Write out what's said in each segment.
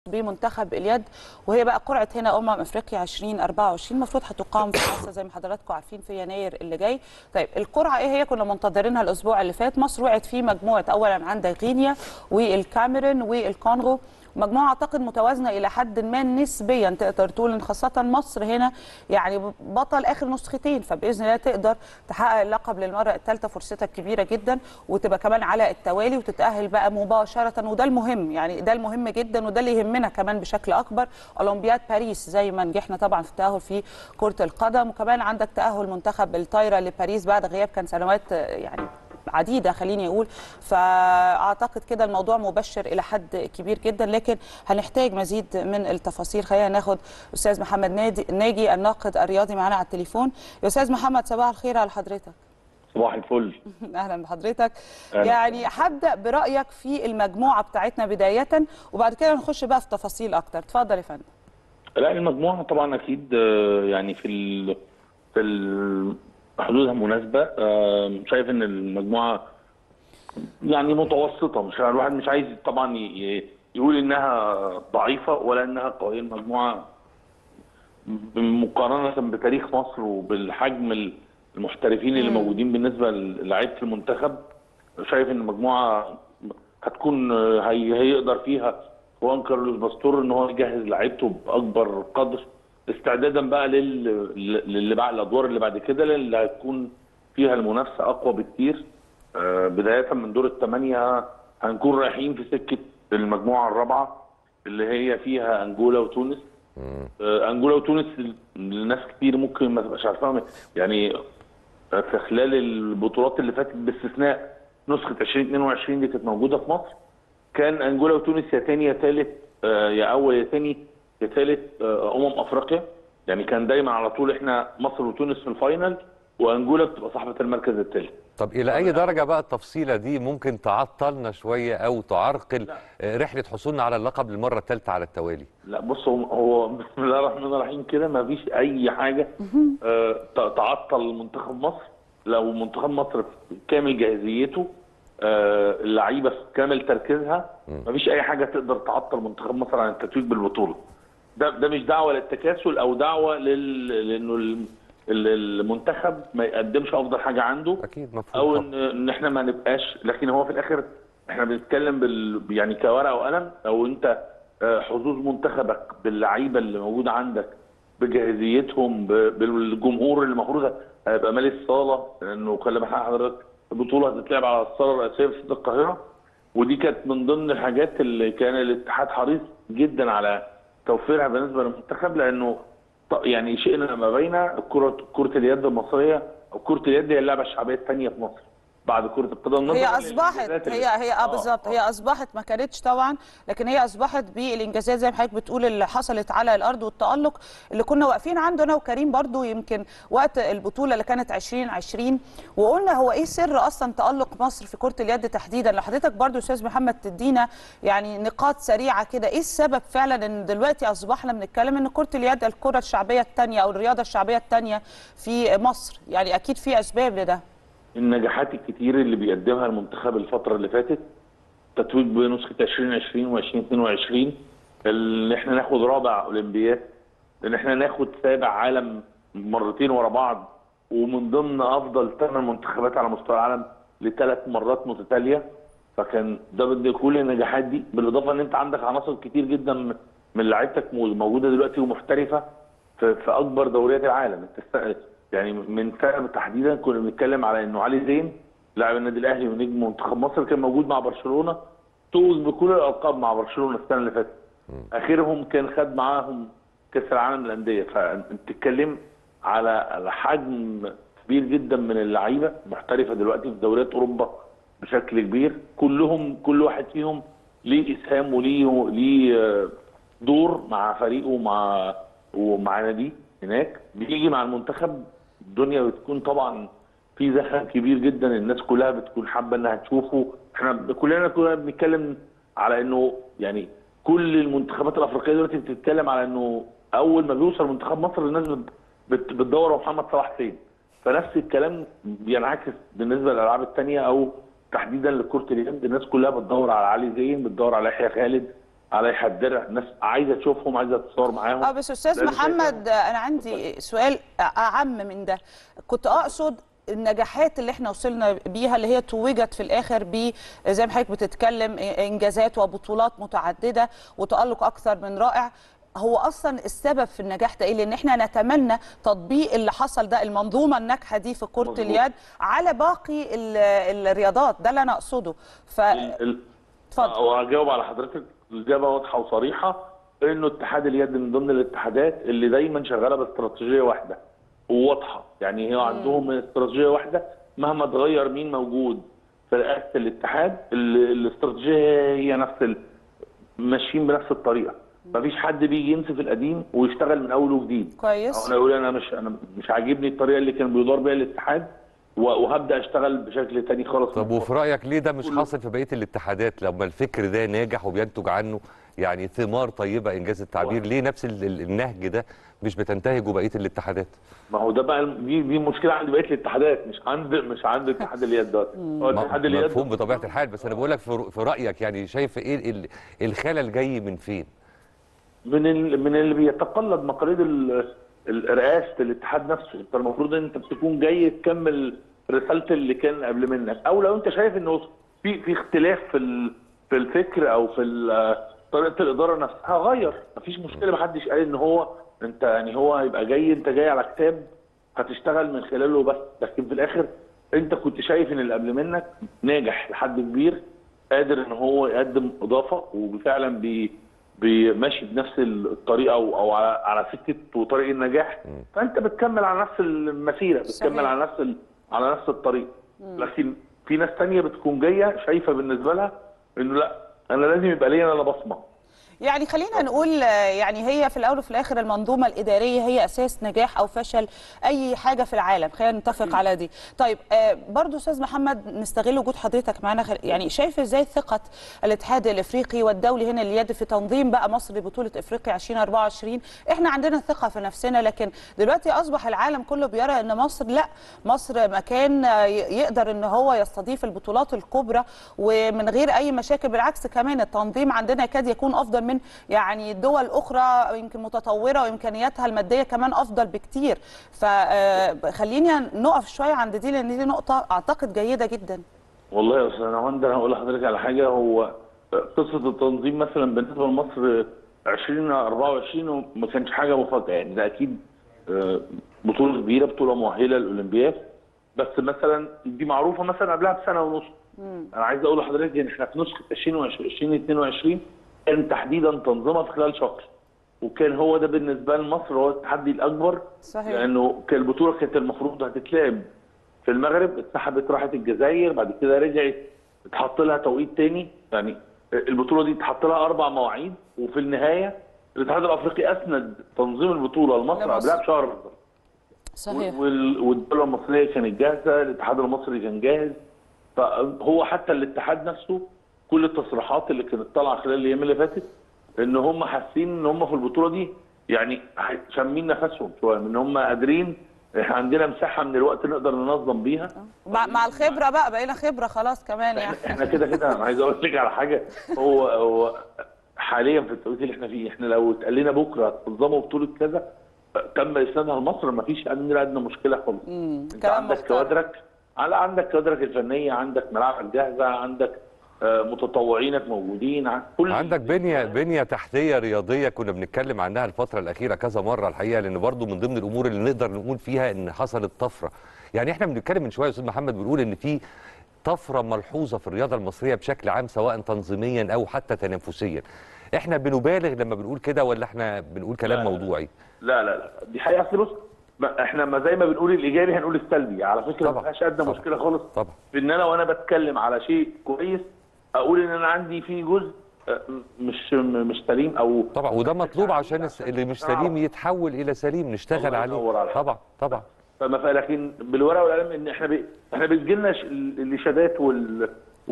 بمنتخب اليد وهي بقى قرعه هنا امم افريقيا 2024 المفروض هتقام في مصر زي ما حضراتكم عارفين في يناير اللي جاي طيب القرعه ايه هي كنا منتظرينها الاسبوع اللي فات مصر وقعت في مجموعه اولا عندك غينيا والكاميرون والكونغو مجموعه اعتقد متوازنه الى حد ما نسبيا تقدر تقول ان خاصه مصر هنا يعني بطل اخر نسختين فباذن الله تقدر تحقق اللقب للمره الثالثه فرصتها كبيره جدا وتبقى كمان على التوالي وتتاهل بقى مباشره وده المهم يعني ده المهم جدا وده اللي يهمنا كمان بشكل اكبر اولمبياد باريس زي ما نجحنا طبعا في التاهل في كره القدم وكمان عندك تاهل منتخب الطايره لباريس بعد غياب كان سنوات يعني عديده خليني اقول فاعتقد كده الموضوع مبشر الى حد كبير جدا لكن هنحتاج مزيد من التفاصيل خلينا ناخد استاذ محمد نادي ناجي الناقد الرياضي معانا على التليفون يا استاذ محمد صباح الخير على حضرتك صباح الفل اهلا بحضرتك أهلا. يعني هبدا برايك في المجموعه بتاعتنا بدايه وبعد كده نخش بقى في تفاصيل اكتر اتفضل يا فندم لا المجموعه طبعا اكيد آه، يعني في ال... في ال... حدودها مناسبه آه، شايف ان المجموعه يعني متوسطه مش الواحد مش عايز طبعا ي... ي- يقول انها ضعيفه ولا انها قويه المجموعه مقارنه بتاريخ مصر وبالحجم المحترفين اللي مم. موجودين بالنسبه للعيبه المنتخب شايف ان المجموعه هتكون هي هيقدر فيها خوان كارلوس باستور ان هو يجهز لعيبته باكبر قدر استعدادا بقى لل للي بعد الادوار اللي بعد كده اللي هتكون فيها المنافسه اقوى بكتير آه، بدايه من دور الثمانيه هنكون رايحين في سكه المجموعه الرابعه اللي هي فيها انجولا وتونس آه، انجولا وتونس الناس كتير ممكن ما تبقاش عارفاهم يعني آه، في خلال البطولات اللي فاتت باستثناء نسخه 2022 دي كانت موجوده في مصر كان انجولا وتونس يا تاني يا تالت آه، يا اول يا تاني يا تالت آه، امم افريقيا يعني كان دايما على طول احنا مصر وتونس في الفاينل وانجولا بتبقى صاحبه المركز الثالث طب الى اي درجه بقى التفصيله دي ممكن تعطلنا شويه او تعرقل آه، رحله حصولنا على اللقب للمره الثالثه على التوالي لا بص هو- هو بسم الله الرحمن الرحيم كده ما فيش اي حاجه آه، ت- تعطل منتخب مصر لو منتخب مصر في كامل جاهزيته آه، اللعيبه في كامل تركيزها ما فيش اي حاجه تقدر تعطل منتخب مصر عن التتويج بالبطوله ده ده مش دعوه للتكاسل او دعوه لل... لانه ال- ال- المنتخب ما يقدمش افضل حاجه عنده اكيد مفهوم او طبعاً. ان ان احنا ما نبقاش لكن هو في الاخر احنا بنتكلم بال يعني كورقه وقلم لو انت آه، حظوظ منتخبك باللعيبه اللي موجوده عندك بجاهزيتهم ب- بالجمهور اللي المفروض هيبقى مالي الصاله لانه خلي بالك حضرتك البطوله هتتلعب على الصاله الرئيسيه في استاد القاهره ودي كانت من ضمن الحاجات اللي كان الاتحاد حريص جدا على توفيرها بالنسبه للمنتخب لانه ط- يعني شئنا ما بين كره كره اليد المصريه او كره اليد هي اللعبه الشعبيه الثانيه في مصر بعد كره القدم هي نظراً اصبحت للإنجازات هي اللي- هي اه بالظبط هي اصبحت ما كانتش طبعا لكن هي اصبحت بالانجازات زي ما حضرتك بتقول اللي حصلت على الارض والتالق اللي كنا واقفين عنده انا وكريم برضو يمكن وقت البطوله اللي كانت 2020 وقلنا هو ايه سر اصلا تالق مصر في كره اليد تحديدا لو حضرتك برضو استاذ محمد تدينا يعني نقاط سريعه كده ايه السبب فعلا ان دلوقتي اصبحنا بنتكلم ان كره اليد الكره الشعبيه الثانيه او الرياضه الشعبيه الثانيه في مصر يعني اكيد في اسباب لده النجاحات الكتير اللي بيقدمها المنتخب الفتره اللي فاتت تتويج بنسخه 2020 و2022 اللي احنا ناخد رابع اولمبياد ان احنا ناخد سابع عالم مرتين ورا بعض ومن ضمن افضل ثمان منتخبات على مستوى العالم لثلاث مرات متتاليه فكان ده بدي كل النجاحات دي بالاضافه ان انت عندك عناصر كتير جدا من- من لعيبتك موجوده دلوقتي ومحترفه في, في اكبر دوريات العالم انت است- يعني من سنه تحديدا كنا بنتكلم على انه علي زين لاعب النادي الاهلي ونجم منتخب مصر كان موجود مع برشلونه فوز بكل الالقاب مع برشلونه السنه اللي فاتت اخرهم كان خد معاهم كاس العالم للانديه فانت بتتكلم على على حجم كبير جدا من اللعيبه محترفه دلوقتي في دوريات اوروبا بشكل كبير كلهم كل واحد فيهم ليه اسهام وليه ليه آه، دور مع فريقه ومع ومع ناديه هناك بيجي مع المنتخب الدنيا بتكون طبعا في زخم كبير جدا الناس كلها بتكون حابه انها تشوفه احنا كلنا كنا بنتكلم على انه يعني كل المنتخبات الافريقيه دلوقتي بتتكلم على انه اول ما بيوصل منتخب مصر الناس بت- بت- بتدور على محمد صلاح فين فنفس الكلام بينعكس بالنسبه للالعاب الثانيه او تحديدا لكره اليد الناس كلها بتدور على علي زين بتدور على يحيى خالد على الدرع الناس عايزه تشوفهم عايزه تتصور معاهم اه بس استاذ لازم محمد آه، انا عندي سؤال اعم من ده كنت اقصد النجاحات اللي احنا وصلنا بيها اللي هي توجت في الاخر ب زي ما حضرتك بتتكلم انجازات وبطولات متعدده وتالق اكثر من رائع هو اصلا السبب في النجاح ده ايه لان احنا نتمنى تطبيق اللي حصل ده المنظومه الناجحه دي في كره مظبوط. اليد على باقي ال- الرياضات ده اللي انا اقصده ف ال- ال- اتفضل وهجاوب على حضرتك الاجابه واضحه وصريحه انه اتحاد اليد من ضمن الاتحادات اللي دايما شغاله باستراتيجيه واحده وواضحه يعني هي عندهم استراتيجيه واحده مهما اتغير مين موجود في رئاسه الاتحاد ال- الاستراتيجيه هي نفس ال- ماشيين بنفس الطريقه مفيش حد بيجي ينسف القديم ويشتغل من اول وجديد كويس او انا اقول انا مش انا مش عاجبني الطريقه اللي كان بيدار بيها الاتحاد و- وهبدا اشتغل بشكل تاني خالص طب وفي رايك ليه ده مش حاصل في بقيه الاتحادات لما الفكر ده ناجح وبينتج عنه يعني ثمار طيبه انجاز التعبير ليه نفس ال- ال- النهج ده مش بتنتهجه بقيه الاتحادات ما هو ده بقى دي دي مشكله عند بقيه الاتحادات مش عند مش عند اتحاد اليد ده هو م- اتحاد اليد مفهوم بطبيعه الحال بس انا بقول لك في في رايك يعني شايف ايه ال- الخلل جاي من فين من ال... من اللي بيتقلد مقاليد ال... ال- رئاسه الاتحاد نفسه انت المفروض ان انت بتكون جاي تكمل رساله اللي كان قبل منك او لو انت شايف انه في في اختلاف في ال... في الفكر او في ال... طريقه الاداره نفسها غير مفيش مشكله محدش قال ان هو انت يعني هو يبقى جاي انت جاي على كتاب هتشتغل من خلاله بس لكن في الاخر انت كنت شايف ان اللي قبل منك ناجح لحد كبير قادر ان هو يقدم اضافه وفعلا بي بي- ماشي بنفس الطريقه او او على على سكه وطريق النجاح فانت بتكمل على نفس المسيره صحيح. بتكمل على نفس ال- على نفس الطريق لكن في ناس تانية بتكون جايه شايفه بالنسبه لها انه لا انا لازم يبقى ليا انا بصمه يعني خلينا نقول آه، يعني هي في الاول وفي الاخر المنظومه الاداريه هي اساس نجاح او فشل اي حاجه في العالم خلينا نتفق على دي طيب آه، برضو استاذ محمد نستغل وجود حضرتك معنا خل- يعني شايف ازاي ثقه الاتحاد الافريقي والدولي هنا اليد في تنظيم بقى مصر لبطوله افريقيا 2024 احنا عندنا ثقه في نفسنا لكن دلوقتي اصبح العالم كله بيرى ان مصر لا مصر مكان آه، ي- يقدر ان هو يستضيف البطولات الكبرى ومن غير اي مشاكل بالعكس كمان التنظيم عندنا يكاد يكون افضل من يعني دول اخرى يمكن متطوره وامكانياتها الماديه كمان افضل بكتير فخلينا نقف شويه عند دي لان دي نقطه اعتقد جيده جدا والله يا استاذ نهاوند انا هقول لحضرتك على حاجه هو قصه التنظيم مثلا بالنسبه لمصر 2024 ما كانش حاجه مفاجاه يعني ده اكيد آه، بطوله كبيره بطوله مؤهله للاولمبياد بس مثلا دي معروفه مثلا قبلها بسنه ونص انا عايز اقول لحضرتك ان احنا في نسخه 2020 2022 كان تحديدا تنظيمها في خلال شهر وكان هو ده بالنسبه لمصر هو التحدي الاكبر صحيح. لانه كان البطوله كانت المفروض هتتلعب في المغرب اتسحبت راحت الجزائر بعد كده رجعت اتحط لها توقيت تاني يعني البطوله دي اتحط لها اربع مواعيد وفي النهايه الاتحاد الافريقي اسند تنظيم البطوله لمصر لمصر. قبلها بشهر صحيح وال- والدوله المصريه كانت جاهزه الاتحاد المصري كان جاهز فهو حتى الاتحاد نفسه كل التصريحات اللي كانت طالعه خلال الايام اللي فاتت ان هم حاسين ان هم في البطوله دي يعني شامين نفسهم شويه ان هم قادرين احنا عندنا مساحه من الوقت نقدر ننظم بيها مع, مع الخبره بقى بقينا خبره خلاص كمان يعني احنا كده كده انا عايز اقول لك على حاجه هو هو حاليا في التوقيت اللي احنا فيه احنا لو اتقال لنا بكره تنظموا بطوله كذا تم اسنادها لمصر ما فيش عندنا ادنى مشكله خالص انت كلام عندك محترم. كوادرك على عندك كوادرك الفنيه عندك ملاعبك جاهزه عندك آه، متطوعينك موجودين ع- كل عندك بنيه بنيه تحتيه رياضيه كنا بنتكلم عنها الفتره الاخيره كذا مره الحقيقه لان برضو من ضمن الامور اللي نقدر نقول فيها ان حصلت طفره يعني احنا بنتكلم من شويه يا استاذ محمد بنقول ان في طفره ملحوظه في الرياضه المصريه بشكل عام سواء تنظيميا او حتى تنافسيا احنا بنبالغ لما بنقول كده ولا احنا بنقول كلام لا، لا. موضوعي لا لا لا دي حقيقه اصل بص ما احنا ما زي ما بنقول الايجابي هنقول السلبي على فكره طبعا، ما فيهاش ادنى طبعا. مشكله خالص طبعا في ان انا وانا بتكلم على شيء كويس اقول ان انا عندي فيه جزء آه، مش مش سليم او طبعا وده مطلوب عشان الس- اللي مش سليم يتحول الى سليم نشتغل الله عليه ينور عليك. طبعا طبعا فما ف- لكن بالورقه والقلم ان احنا بي... احنا بتجي لنا ش- الاشادات وال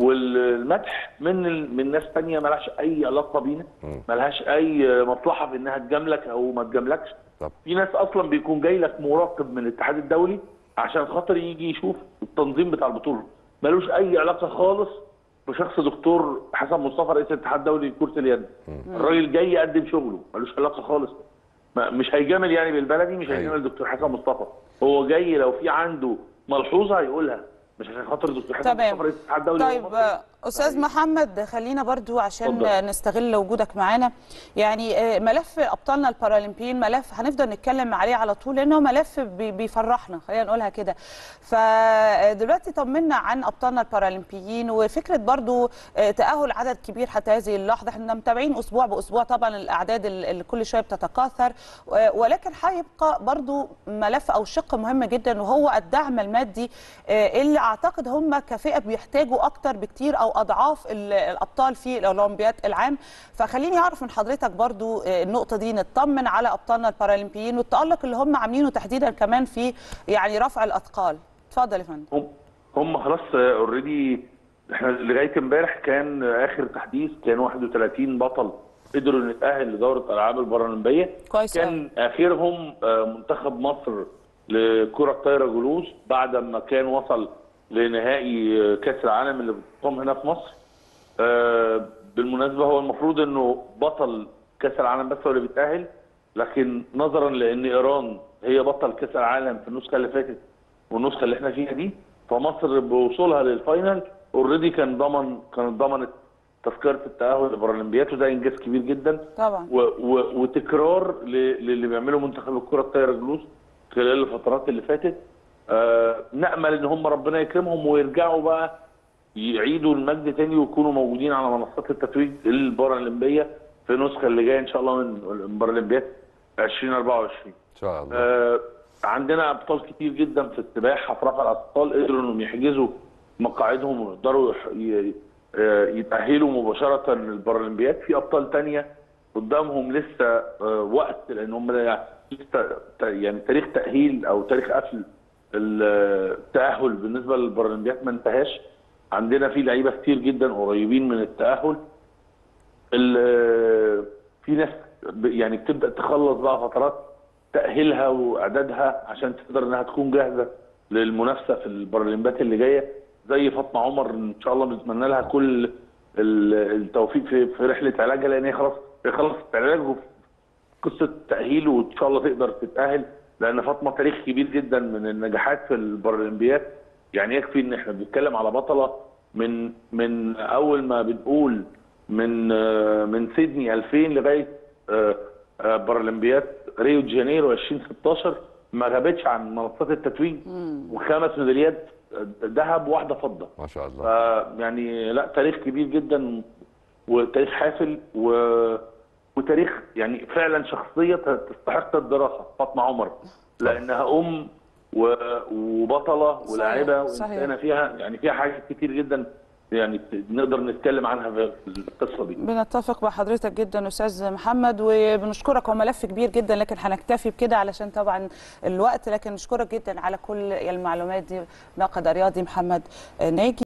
والمدح من ال... من ناس تانية مالهاش اي علاقه بينا مم. مالهاش اي مصلحه في انها تجاملك او ما تجاملكش طبعا في ناس اصلا بيكون جاي لك مراقب من الاتحاد الدولي عشان خاطر يجي يشوف التنظيم بتاع البطوله ملوش اي علاقه خالص في شخص دكتور حسن مصطفى رئيس الاتحاد الدولي لكره اليد الراجل جاي يقدم شغله ملوش علاقه خالص ما مش هيجامل يعني بالبلدي مش أيوة. هيجامل الدكتور حسن مصطفى هو جاي لو في عنده ملحوظه هيقولها مش عشان خاطر الدكتور حسن تمام. مصطفى رئيس الاتحاد الدولي هو طيب مصري. آه، استاذ محمد خلينا برضو عشان اتفضل. نستغل وجودك معانا يعني آه، ملف ابطالنا البارالمبيين ملف هنفضل نتكلم عليه على طول لانه ملف بي- بيفرحنا خلينا نقولها كده فدلوقتي طمنا عن ابطالنا البارالمبيين وفكره برضو آه، تاهل عدد كبير حتى هذه اللحظه احنا متابعين اسبوع باسبوع طبعا الاعداد ال- اللي كل شويه بتتكاثر آه، ولكن هيبقى برضو ملف او شق مهم جدا وهو الدعم المادي آه، اللي اعتقد هم كفئه بيحتاجوا اكتر بكتير او اضعاف ال- الابطال في الاولمبياد العام فخليني اعرف من حضرتك برضو آه، النقطه دي نطمن على ابطالنا البارالمبيين والتالق اللي هم عاملينه تحديدا كمان في يعني رفع الاثقال اتفضل يا فندم هم هم خلاص اوريدي احنا لغايه امبارح كان اخر تحديث كان 31 بطل قدروا نتاهل لدوره الالعاب البارالمبيه كويس أوي. كان اخرهم آه، منتخب مصر لكره الطايره جلوس بعد ما كان وصل لنهائي آه، كاس العالم اللي بتقام هنا في مصر آه، بالمناسبه هو المفروض انه بطل كاس العالم بس هو اللي بيتاهل لكن نظرا لان ايران هي بطل كاس العالم في النسخه اللي فاتت والنسخه اللي احنا فيها دي فمصر بوصولها للفاينل اوريدي كان ضمن كانت ضمنت تذكره التاهل للبارالمبياد وده انجاز كبير جدا طبعا و و وتكرار ل- للي بيعمله منتخب الكره الطايره جلوس خلال الفترات اللي فاتت آه نامل ان هم ربنا يكرمهم ويرجعوا بقى يعيدوا المجد تاني ويكونوا موجودين على منصات التتويج البارالمبيه في النسخه اللي جايه ان شاء الله من البارالمبياد 2024 ان شاء الله آه، عندنا ابطال كتير جدا في السباحه في رفع الاثقال قدروا انهم يحجزوا مقاعدهم ويقدروا يح- ي- آه، يتاهلوا مباشره للبارالمبياد في ابطال تانية قدامهم لسه آه، وقت لان هم يعني لسه ت- يعني تاريخ تاهيل او تاريخ قفل التاهل بالنسبه للبارالمبياد ما انتهاش عندنا في لعيبه كتير جدا قريبين من التاهل ال- في ناس ب- يعني بتبدا تخلص بقى فترات تاهيلها واعدادها عشان تقدر انها تكون جاهزه للمنافسه في البارالمبيات اللي جايه زي فاطمه عمر ان شاء الله بنتمنى لها كل ال- التوفيق في في رحله علاجها لان هي خلاص هي خلصت علاج وفي قصه تاهيل وان شاء الله تقدر تتاهل لان فاطمه تاريخ كبير جدا من النجاحات في البارالمبيات يعني يكفي ان احنا بنتكلم على بطله من من اول ما بنقول من آه، من سيدني 2000 لغايه آه، آه، بارالمبياد ريو دي جانيرو 2016 ما غابتش عن منصات التتويج وخمس ميداليات ذهب واحده فضه ما شاء الله ف- يعني لا تاريخ كبير جدا وتاريخ حافل و... وتاريخ يعني فعلا شخصيه تستحق الدراسه فاطمه عمر لانها ام و... وبطله صحيح، ولاعبه صحيح. وانسانه فيها يعني فيها حاجات كتير جدا يعني نقدر نتكلم عنها في في القصه دي بنتفق مع حضرتك جدا استاذ محمد وبنشكرك هو ملف كبير جدا لكن هنكتفي بكده علشان طبعا الوقت لكن نشكرك جدا على كل المعلومات دي ناقد رياضي محمد ناجي